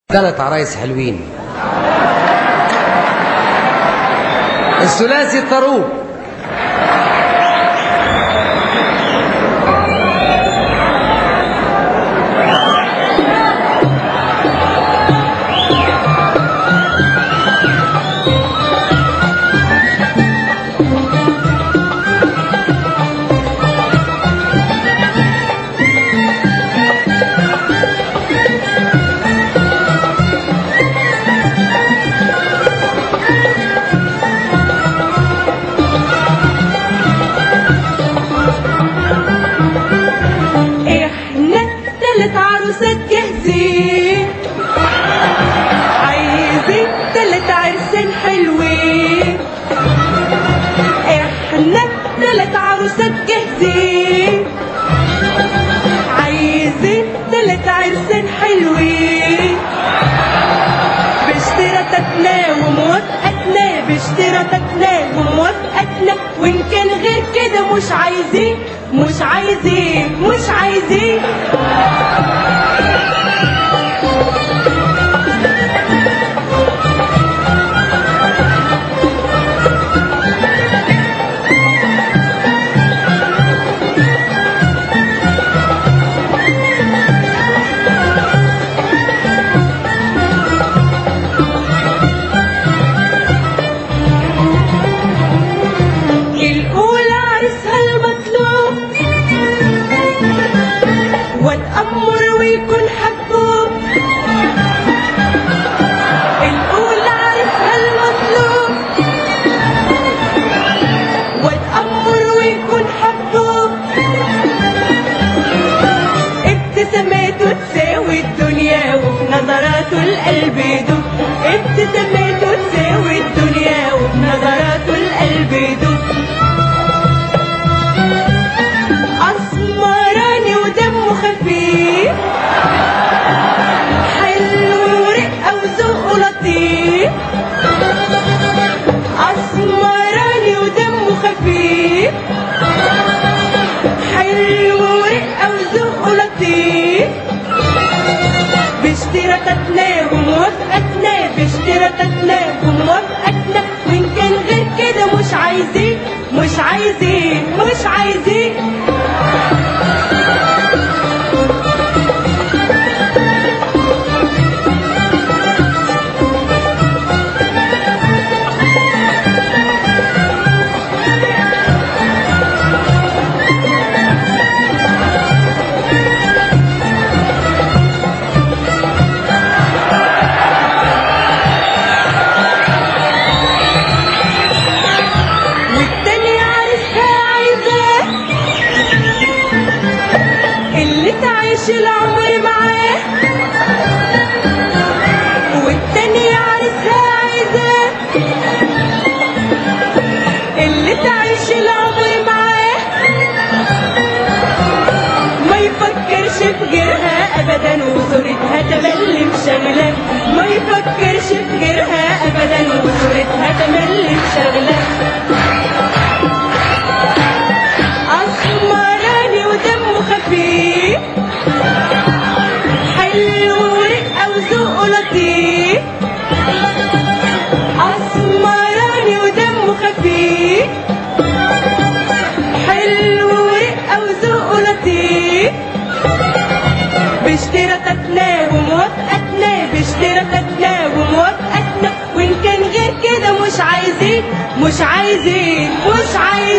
ثلاث عرايس حلوين الثلاثي الطروق احنا تلات عروسات جاهزين عايزين تلات عرسان حلوين احنا تلات عروسات جاهزين عايزين تلات عرسان حلوين باشتراطاتنا وموافقتنا باشتراطاتنا وموافقتنا وان كان غير كده مش عايزين مش عايزين مش عايزين الأولى عرسها المطلوب واتأمر ويكون حبوب الأولى عرسها المطلوب واتأمر ويكون حبوب ابتساماته تساوي الدنيا وفي نظراته القلب يدوب ابتساماته تساوي الدنيا وفي نظراته القلب يدوب اسمراني ودمه خفيف حلو ورقه وذوقه لطيف اسمراني ودمه خفيف حلو ورقه وذوقه لطيف باشتراطاتنا وموافقتنا باشتراطاتنا وموافقتنا وان كان غير كده مش عايزين مش عايزين مش عايزين والتاني عارفها عايزاه اللي تعيش العمر معاه والتاني عارفها عايزاه اللي تعيش العمر معاه ما يفكرش في غيرها ابدا وصورتها تملي مشغله ما يفكرش في غيرها ابدا وصورتها تملي مشغله اسمراني ودمه خفيف حلو ورقه وذوقه لطيف اسمراني ودمه خفيف حلو ورقه وذوقه لطيف باشتراطاتنا وموافقتنا باشتراطاتنا وموافقتنا وان كان غير كده مش عايزين مش عايزين مش عايزين